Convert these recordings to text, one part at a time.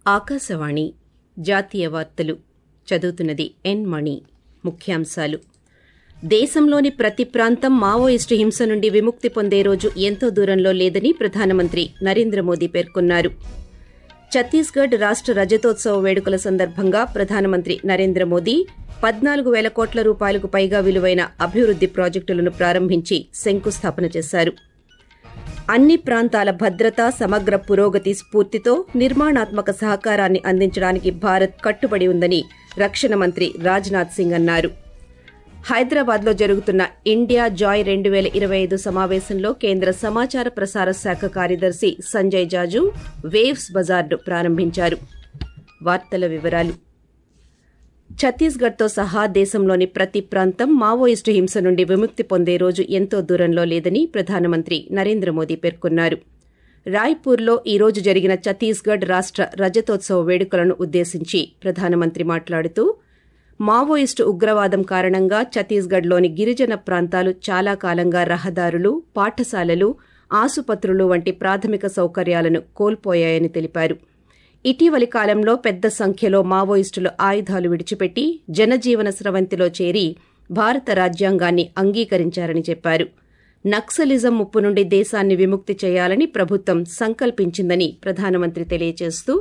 ఆకాశవాణి జాతీయ వార్తలు చదువుతున్నది ఎన్ మణి ముఖ్యాంశాలు దేశంలోని ప్రతి ప్రాంతం మావోయిస్టు హింస నుండి విముక్తి పొందే రోజు ఎంతో దూరంలో లేదని ప్రధానమంత్రి నరేంద్ర మోదీ పేర్కొన్నారు ఛత్తీస్గఢ్ రాష్ట రజతోత్సవ వేడుకల సందర్భంగా ప్రధానమంత్రి నరేంద్ర మోదీ పద్నాలుగు వేల కోట్ల రూపాయలకు పైగా విలువైన అభివృద్ది ప్రాజెక్టులను ప్రారంభించి శంకుస్థాపన చేశారు అన్ని ప్రాంతాల భద్రత సమగ్ర పురోగతి స్ఫూర్తితో నిర్మాణాత్మక సహకారాన్ని అందించడానికి భారత్ కట్టుబడి ఉందని రక్షణ మంత్రి రాజ్నాథ్ సింగ్ అన్నారు హైదరాబాద్లో జరుగుతున్న ఇండియా జాయ్ రెండు వేల ఇరవై ఐదు సమావేశంలో కేంద్ర సమాచార ప్రసార శాఖ కార్యదర్శి సంజయ్ జాజు వేవ్స్ బజార్ను ప్రారంభించారు వార్తల వివరాలు ఛత్తీస్గఢ్తో సహా దేశంలోని ప్రతి ప్రాంతం మావోయిస్టు హింస నుండి విముక్తి పొందే రోజు ఎంతో దూరంలో లేదని ప్రధానమంత్రి నరేంద్ర మోదీ పేర్కొన్నారు రాయ్పూర్లో ఈ రోజు జరిగిన ఛత్తీస్గఢ్ రాష్ట రజతోత్సవ వేడుకలను ఉద్దేశించి ప్రధానమంత్రి మాట్లాడుతూ మావోయిస్టు ఉగ్రవాదం కారణంగా ఛత్తీస్గఢ్లోని గిరిజన ప్రాంతాలు చాలా కాలంగా రహదారులు పాఠశాలలు ఆసుపత్రులు వంటి ప్రాథమిక సౌకర్యాలను కోల్పోయాయని తెలిపారు ఇటీవలి కాలంలో పెద్ద సంఖ్యలో మావోయిస్టులు ఆయుధాలు విడిచిపెట్టి జనజీవన స్రవంతిలో చేరి భారత రాజ్యాంగాన్ని అంగీకరించారని చెప్పారు నక్సలిజం ముప్పు నుండి దేశాన్ని విముక్తి చేయాలని ప్రభుత్వం సంకల్పించిందని ప్రధానమంత్రి తెలియజేస్తూ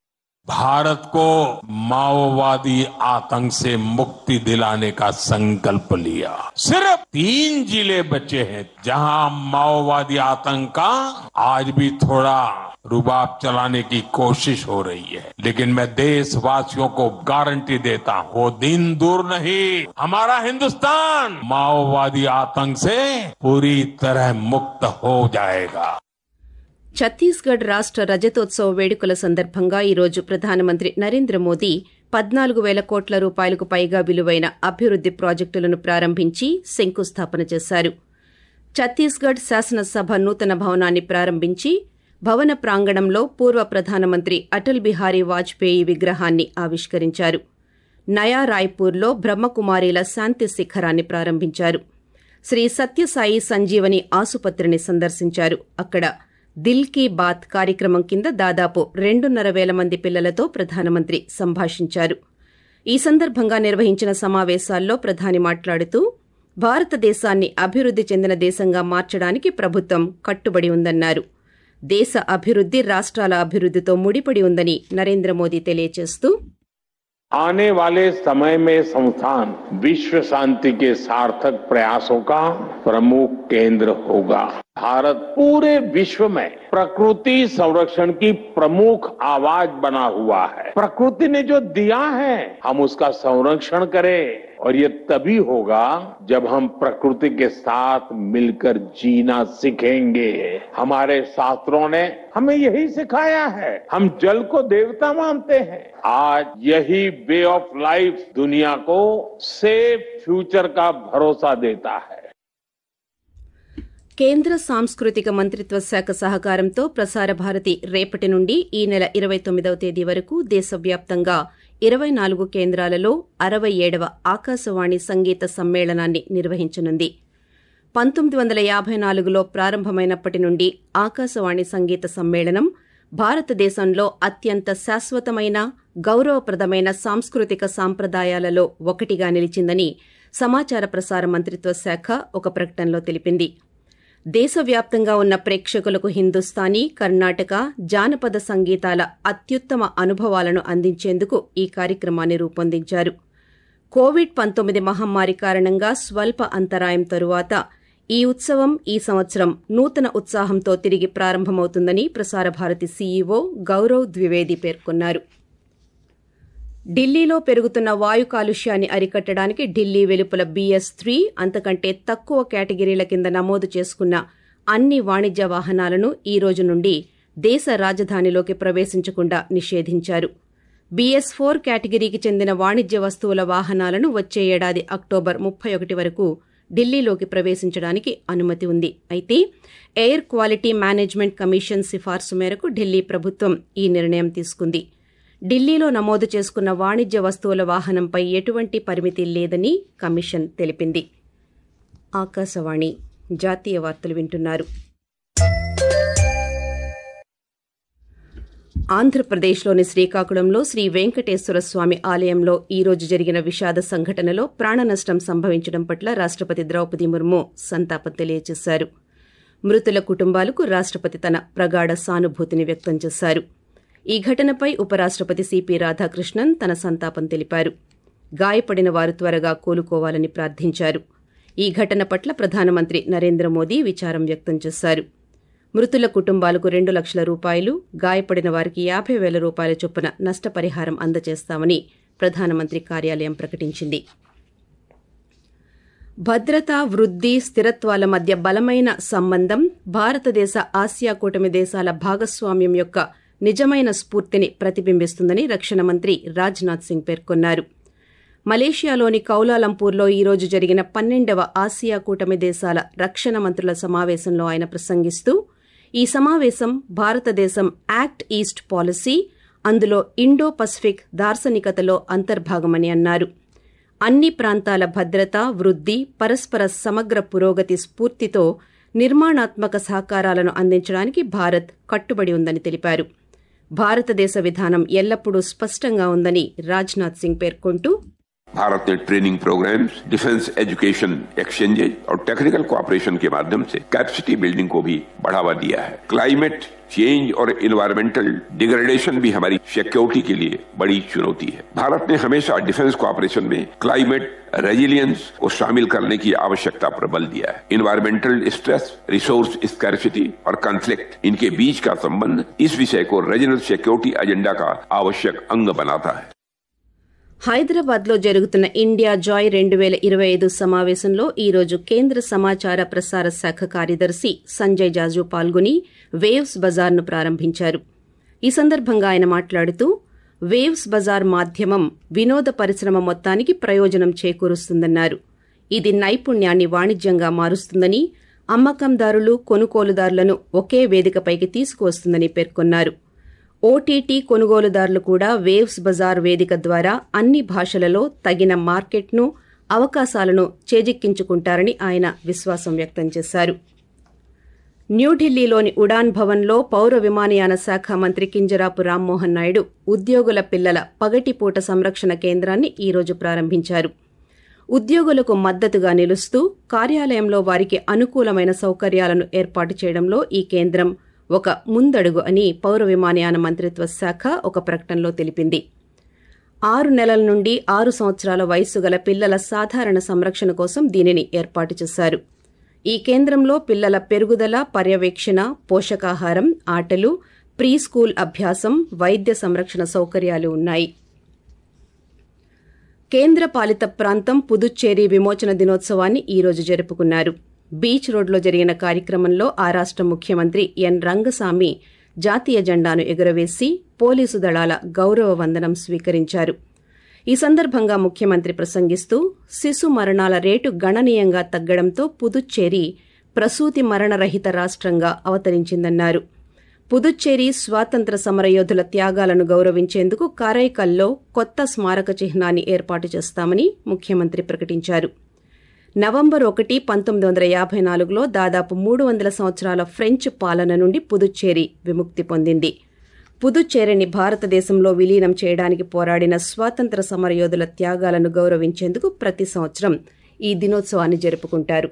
भारत को माओवादी आतंक से मुक्ति दिलाने का संकल्प लिया सिर्फ तीन जिले बचे हैं जहां माओवादी आतंक का आज भी थोड़ा रुबाब चलाने की कोशिश हो रही है लेकिन मैं देशवासियों को गारंटी देता हूं वो दिन दूर नहीं हमारा हिंदुस्तान माओवादी आतंक से पूरी तरह मुक्त हो जाएगा ఛత్తీస్గఢ్ రాష్ట రజతోత్సవ వేడుకల సందర్భంగా ఈరోజు ప్రధానమంత్రి నరేంద్ర మోదీ పద్నాలుగు వేల కోట్ల రూపాయలకు పైగా విలువైన అభివృద్ది ప్రాజెక్టులను ప్రారంభించి శంకుస్థాపన చేశారు ఛత్తీస్గఢ్ శాసనసభ నూతన భవనాన్ని ప్రారంభించి భవన ప్రాంగణంలో పూర్వ ప్రధానమంత్రి అటల్ బిహారీ వాజ్పేయి విగ్రహాన్ని ఆవిష్కరించారు నయా రాయ్పూర్లో బ్రహ్మకుమారీల శాంతి శిఖరాన్ని ప్రారంభించారు శ్రీ సత్యసాయి సంజీవని ఆసుపత్రిని సందర్శించారు అక్కడ దిల్ కీ బాత్ కార్యక్రమం కింద దాదాపు రెండున్నర వేల మంది పిల్లలతో ప్రధానమంత్రి సంభాషించారు ఈ సందర్భంగా నిర్వహించిన సమావేశాల్లో ప్రధాని మాట్లాడుతూ భారతదేశాన్ని అభివృద్ది చెందిన దేశంగా మార్చడానికి ప్రభుత్వం కట్టుబడి ఉందన్నారు దేశ అభివృద్ది రాష్ట్రాల అభివృద్దితో ముడిపడి ఉందని నరేంద్ర మోదీ తెలియజేస్తూ आने वाले समय में संस्थान विश्व शांति के सार्थक प्रयासों का प्रमुख केंद्र होगा भारत पूरे विश्व में प्रकृति संरक्षण की प्रमुख आवाज बना हुआ है प्रकृति ने जो दिया है हम उसका संरक्षण करें और ये तभी होगा जब हम प्रकृति के साथ मिलकर जीना सीखेंगे हमारे शास्त्रों ने हमें यही सिखाया है हम जल को देवता मानते हैं आज यही वे ऑफ लाइफ दुनिया को सेफ फ्यूचर का भरोसा देता है కేంద్ర సాంస్కృతిక మంత్రిత్వ శాఖ సహకారంతో ప్రసార భారతి రేపటి నుండి ఈ నెల ఇరవై తొమ్మిదవ తేదీ వరకు దేశవ్యాప్తంగా ఇరవై నాలుగు కేంద్రాలలో అరవై ఏడవ ఆకాశవాణి సంగీత సమ్మేళనాన్ని నిర్వహించనుంది పంతొమ్మిది వందల యాభై నాలుగులో ప్రారంభమైనప్పటి నుండి ఆకాశవాణి సంగీత సమ్మేళనం భారతదేశంలో అత్యంత శాశ్వతమైన గౌరవప్రదమైన సాంస్కృతిక సాంప్రదాయాలలో ఒకటిగా నిలిచిందని సమాచార ప్రసార మంత్రిత్వ శాఖ ఒక ప్రకటనలో తెలిపింది దేశవ్యాప్తంగా ఉన్న ప్రేక్షకులకు హిందుస్థానీ కర్ణాటక జానపద సంగీతాల అత్యుత్తమ అనుభవాలను అందించేందుకు ఈ కార్యక్రమాన్ని రూపొందించారు కోవిడ్ పంతొమ్మిది మహమ్మారి కారణంగా స్వల్ప అంతరాయం తరువాత ఈ ఉత్సవం ఈ సంవత్సరం నూతన ఉత్సాహంతో తిరిగి ప్రారంభమవుతుందని ప్రసార భారతి సీఈఓ గౌరవ్ ద్వివేది పేర్కొన్నారు ఢిల్లీలో పెరుగుతున్న వాయు కాలుష్యాన్ని అరికట్టడానికి ఢిల్లీ వెలుపల బీఎస్ త్రీ అంతకంటే తక్కువ కేటగిరీల కింద నమోదు చేసుకున్న అన్ని వాణిజ్య వాహనాలను ఈ రోజు నుండి దేశ రాజధానిలోకి ప్రవేశించకుండా నిషేధించారు బీఎస్ ఫోర్ కేటగిరీకి చెందిన వాణిజ్య వస్తువుల వాహనాలను వచ్చే ఏడాది అక్టోబర్ ముప్పై ఒకటి వరకు ఢిల్లీలోకి ప్రవేశించడానికి అనుమతి ఉంది అయితే ఎయిర్ క్వాలిటీ మేనేజ్మెంట్ కమిషన్ సిఫార్సు మేరకు ఢిల్లీ ప్రభుత్వం ఈ నిర్ణయం తీసుకుంది ఢిల్లీలో నమోదు చేసుకున్న వాణిజ్య వస్తువుల వాహనంపై ఎటువంటి పరిమితి లేదని కమిషన్ తెలిపింది ఆకాశవాణి జాతీయ వార్తలు వింటున్నారు ఆంధ్రప్రదేశ్లోని శ్రీకాకుళంలో శ్రీ వెంకటేశ్వర స్వామి ఆలయంలో ఈ రోజు జరిగిన విషాద సంఘటనలో ప్రాణనష్టం సంభవించడం పట్ల రాష్టపతి ద్రౌపది ముర్ము సంతాపం తెలియజేశారు మృతుల కుటుంబాలకు రాష్టపతి తన ప్రగాఢ సానుభూతిని వ్యక్తం చేశారు ఈ ఘటనపై ఉపరాష్టపతి సిపి రాధాకృష్ణన్ తన సంతాపం తెలిపారు గాయపడిన వారు త్వరగా కోలుకోవాలని ప్రార్థించారు ఈ ఘటన పట్ల ప్రధానమంత్రి నరేంద్ర మోదీ విచారం వ్యక్తం చేశారు మృతుల కుటుంబాలకు రెండు లక్షల రూపాయలు గాయపడిన వారికి యాభై వేల రూపాయల చొప్పున నష్టపరిహారం అందజేస్తామని ప్రధానమంత్రి కార్యాలయం ప్రకటించింది భద్రత వృద్ధి స్థిరత్వాల మధ్య బలమైన సంబంధం భారతదేశ ఆసియా కూటమి దేశాల భాగస్వామ్యం యొక్క నిజమైన స్ఫూర్తిని ప్రతిబింబిస్తుందని రక్షణ మంత్రి రాజ్నాథ్ సింగ్ పేర్కొన్నారు మలేషియాలోని కౌలాలంపూర్లో ఈ రోజు జరిగిన పన్నెండవ ఆసియా కూటమి దేశాల రక్షణ మంత్రుల సమావేశంలో ఆయన ప్రసంగిస్తూ ఈ సమావేశం భారతదేశం యాక్ట్ ఈస్ట్ పాలసీ అందులో ఇండో పసిఫిక్ దార్శనికతలో అంతర్భాగమని అన్నారు అన్ని ప్రాంతాల భద్రత వృద్ధి పరస్పర సమగ్ర పురోగతి స్ఫూర్తితో నిర్మాణాత్మక సహకారాలను అందించడానికి భారత్ కట్టుబడి ఉందని తెలిపారు భారతదేశ విధానం ఎల్లప్పుడూ స్పష్టంగా ఉందని రాజ్నాథ్ సింగ్ పేర్కొంటూ भारत ने training programmes defence education exchanges और टेक्निकल कोऑपरेशन के माध्यम से कैपेसिटी बिल्डिंग को भी बढ़ावा दिया है क्लाइमेट चेंज और इन्वायरमेंटल डिग्रेडेशन भी हमारी सिक्योरिटी के लिए बड़ी चुनौती है भारत ने हमेशा डिफेंस कोऑपरेशन में क्लाइमेट रेजिलियंस को शामिल करने की आवश्यकता पर बल दिया है इन्वायरमेंटल स्ट्रेस रिसोर्स स्कैरिसिटी और कॉन्फ्लिक्ट इनके बीच का संबंध इस विषय को रीजनल सिक्योरिटी एजेंडा का आवश्यक अंग बनाता है హైదరాబాద్ లో జరుగుతున్న ఇండియా జాయ్ రెండు వేల ఇరవై ఐదు సమావేశంలో ఈ రోజు కేంద్ర సమాచార ప్రసార శాఖ కార్యదర్శి సంజయ్ జాజు పాల్గొని వేవ్స్ బజార్ను ప్రారంభించారు ఈ సందర్భంగా ఆయన మాట్లాడుతూ వేవ్స్ బజార్ మాధ్యమం వినోద పరిశ్రమ మొత్తానికి ప్రయోజనం చేకూరుస్తుందన్నారు ఇది నైపుణ్యాన్ని వాణిజ్యంగా మారుస్తుందని అమ్మకందారులు కొనుగోలుదారులను ఒకే వేదికపైకి తీసుకువస్తుందని పేర్కొన్నారు ఓటీటీ కొనుగోలుదారులు కూడా వేవ్స్ బజార్ వేదిక ద్వారా అన్ని భాషలలో తగిన మార్కెట్ను అవకాశాలను చేజిక్కించుకుంటారని ఆయన విశ్వాసం వ్యక్తం చేశారు న్యూఢిల్లీలోని ఉడాన్ భవన్లో పౌర విమానయాన శాఖ మంత్రి కింజరాపు రామ్మోహన్ నాయుడు ఉద్యోగుల పిల్లల పగటిపూట సంరక్షణ కేంద్రాన్ని ఈ రోజు ప్రారంభించారు ఉద్యోగులకు మద్దతుగా నిలుస్తూ కార్యాలయంలో వారికి అనుకూలమైన సౌకర్యాలను ఏర్పాటు చేయడంలో ఈ కేంద్రం ఒక ముందడుగు అని పౌర విమానయాన మంత్రిత్వ శాఖ ఒక ప్రకటనలో తెలిపింది ఆరు నెలల నుండి ఆరు సంవత్సరాల వయస్సు గల పిల్లల సాధారణ సంరక్షణ కోసం దీనిని ఏర్పాటు చేశారు ఈ కేంద్రంలో పిల్లల పెరుగుదల పర్యవేక్షణ పోషకాహారం ఆటలు ప్రీ స్కూల్ అభ్యాసం వైద్య సంరక్షణ సౌకర్యాలు ఉన్నాయి కేంద్ర పాలిత ప్రాంతం పుదుచ్చేరి విమోచన దినోత్సవాన్ని ఈ రోజు జరుపుకున్నారు బీచ్ రోడ్లో జరిగిన కార్యక్రమంలో ఆ రాష్ట ముఖ్యమంత్రి ఎన్ రంగసామి జాతీయ జెండాను ఎగురవేసి పోలీసు దళాల గౌరవ వందనం స్వీకరించారు ఈ సందర్భంగా ముఖ్యమంత్రి ప్రసంగిస్తూ శిశు మరణాల రేటు గణనీయంగా తగ్గడంతో పుదుచ్చేరి ప్రసూతి మరణరహిత రాష్ట్రంగా అవతరించిందన్నారు పుదుచ్చేరి స్వాతంత్ర సమరయోధుల త్యాగాలను గౌరవించేందుకు కారైకల్లో కొత్త స్మారక చిహ్నాన్ని ఏర్పాటు చేస్తామని ముఖ్యమంత్రి ప్రకటించారు నవంబర్ ఒకటి పంతొమ్మిది వందల యాభై నాలుగులో దాదాపు మూడు వందల సంవత్సరాల ఫ్రెంచ్ పాలన నుండి పుదుచ్చేరి విముక్తి పొందింది పుదుచ్చేరిని భారతదేశంలో విలీనం చేయడానికి పోరాడిన స్వాతంత్ర సమరయోధుల త్యాగాలను గౌరవించేందుకు ప్రతి సంవత్సరం ఈ దినోత్సవాన్ని జరుపుకుంటారు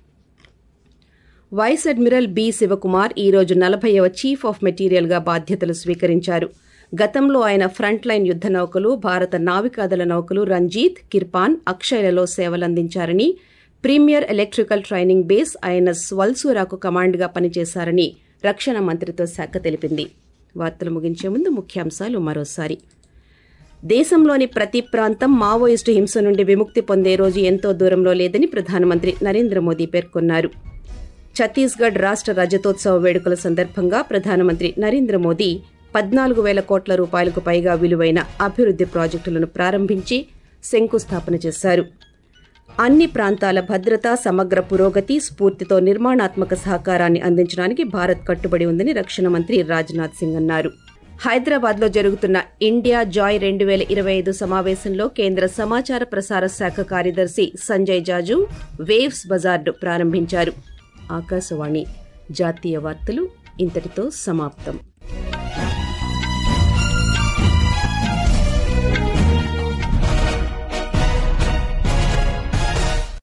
వైస్ అడ్మిరల్ బి శివకుమార్ ఈ రోజు నలభైవ చీఫ్ ఆఫ్ మెటీరియల్ గా బాధ్యతలు స్వీకరించారు గతంలో ఆయన ఫ్రంట్ లైన్ యుద్ద నౌకలు భారత నావికాదళ నౌకలు రంజీత్ కిర్పాన్ అక్షయ్లలో సేవలందించారని premier electrical training base INS వల్సూరాకు కమాండ్గా పనిచేశారని రక్షణ మంత్రిత్వ శాఖ తెలిపింది వార్తలు ముగించే ముందు ముఖ్యాంశాలు మరోసారి దేశంలోని ప్రతి ప్రాంతం మావోయిస్టు హింస నుండి విముక్తి పొందే రోజు ఎంతో దూరంలో లేదని ప్రధానమంత్రి నరేంద్ర మోదీ పేర్కొన్నారు ఛత్తీస్గఢ్ రాష్ట రజతోత్సవ వేడుకల సందర్భంగా ప్రధానమంత్రి నరేంద్ర మోదీ పద్నాలుగు వేల కోట్ల రూపాయలకు పైగా విలువైన అభివృద్ది ప్రాజెక్టులను ప్రారంభించి శంకుస్థాపన చేశారు అన్ని ప్రాంతాల భద్రత సమగ్ర పురోగతి స్ఫూర్తితో నిర్మాణాత్మక సహకారాన్ని అందించడానికి భారత్ కట్టుబడి ఉందని రక్షణ మంత్రి రాజ్నాథ్ సింగ్ అన్నారు హైదరాబాద్ లో జరుగుతున్న ఇండియా జాయ్ రెండు వేల ఇరవై ఐదు సమావేశంలో కేంద్ర సమాచార ప్రసార శాఖ కార్యదర్శి సంజయ్ జాజు వేవ్స్ బజార్ను ప్రారంభించారు ఆకాశవాణి జాతీయ వార్తలు ఇంతటితో సమాప్తం